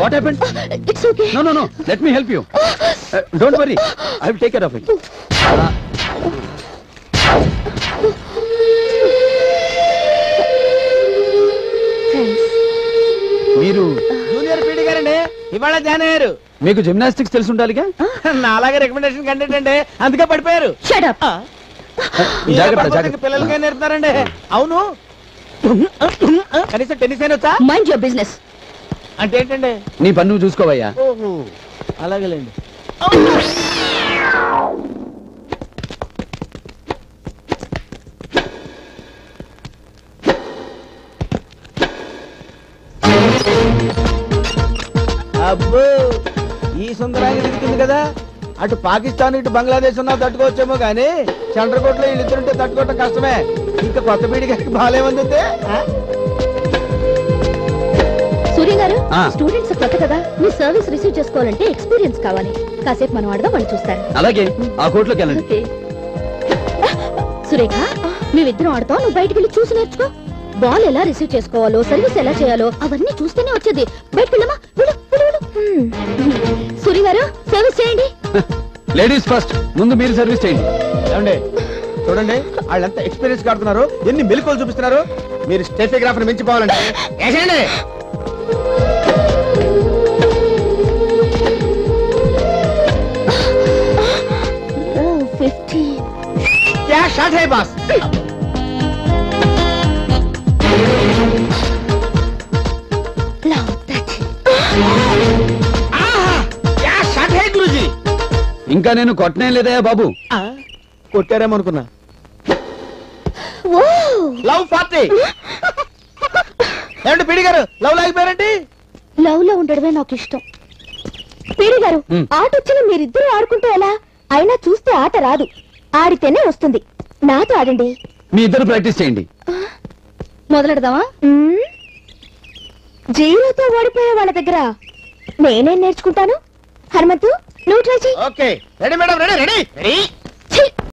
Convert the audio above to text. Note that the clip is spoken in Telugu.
What happened it's okay no no no let me help you don't worry I will take care of it మీరు జూనియర్ పీడి గారండి ఇవాళ జాయిన్ అయ్యారు మీకు జిమ్నాస్టిక్స్ తెలిసి ఉండాలిగా నా అలాగే రికమెండేషన్ కంటెంట్ అండి అందుకే పడిపోయారు షట్ అప్ మీరే జాగ్రత్త పడిపోతే జాగ్రత్త ఇంక పిల్లలకే నేర్పుతారండి అవును కనీసం టెన్నిస్ అయినా వచ్చా మైండ్ యువర్ బిజినెస్ అంటే ఏంటండి నీ పన్ను చూసుకోవయ్యా ఓహో అలాగేలేండి అబ్బో ఈ సుందరాంగి దిగుతుంది కదా అటు పాకిస్తాన్ ఇటు బంగ్లాదేశ్ ఉన్నా తట్టుకోవచ్చేమో కానీ చంద్రకోటలో వీళ్ళిద్దరుంటే తట్టుకోవటం కష్టమే ఇంకా కొత్త పీడి గారికి బాగాలేమంది సూర్య గారు ఆ. స్టూడెంట్స్ కొత్త కదా మీ సర్వీస్ రిసీవ్ చేసుకోవాలంటే ఎక్స్పీరియన్స్ కావాలి కాసేపు మనం ఆడదాం వాళ్ళు చూస్తారు అలాగే ఆ కోర్టులోకి వెళ్ళండి ఓకే సురేఖ మేమిద్దరం ఆడతాం నువ్వు బయటికి వెళ్ళి చూసి నేర్చుకో బాల్ ఎలా రిసీవ్ చేసుకోవాలో సర్వీస్ ఎలా చేయాలో అవన్నీ చూస్తేనే వచ్చేది బయటకు వెళ్ళమా వెళ్ళు, వెళ్ళు, వెళ్ళు. హ్మ్. సూర్య గారు సర్వీస్ చేయండి లేడీస్ ఫస్ట్ ముందు మీరు సర్వీస్ చేయండి ఏమండి చూడండి వాళ్ళంతా ఎక్స్పీరియన్స్ కాడుతున్నారు ఎన్ని మెలకువలు చూపిస్తున్నారు మీరు స్టెఫిగ్రాఫర్ మించిపోవాలండి వేసేయండి ఫిఫ్టీన్ क्या शॉट है बस లవ్ థర్టీ आहा क्या शॉट है गुरुजी ఇంకా నేను కొట్టనే లేదయా బాబు కొట్టారేమో అనుకున్నా ఓ లవ్ పార్టీ ఏమండి పిడి గారు లవ్ లాగిపోయారండి లవ్ లో ఉండడమే నాకు ఇష్టం పీడి గారు హ్మ్. ఆట వచ్చిన మీరిద్దరూ ఆడుకుంటే ఎలా అయినా చూస్తే ఆట రాదు ఆడితేనే వస్తుంది నాతో ఆడండి మీ ఇద్దరు ప్రాక్టీస్ చేయండి మొదలెడదామా జీరోతో ఓడిపోయే వాళ్ళ దగ్గర నేనేం నేర్చుకుంటాను హనుమంతు నువ్వు ట్రై చెయ్యి okay ready madam ready ready ready ఛీ!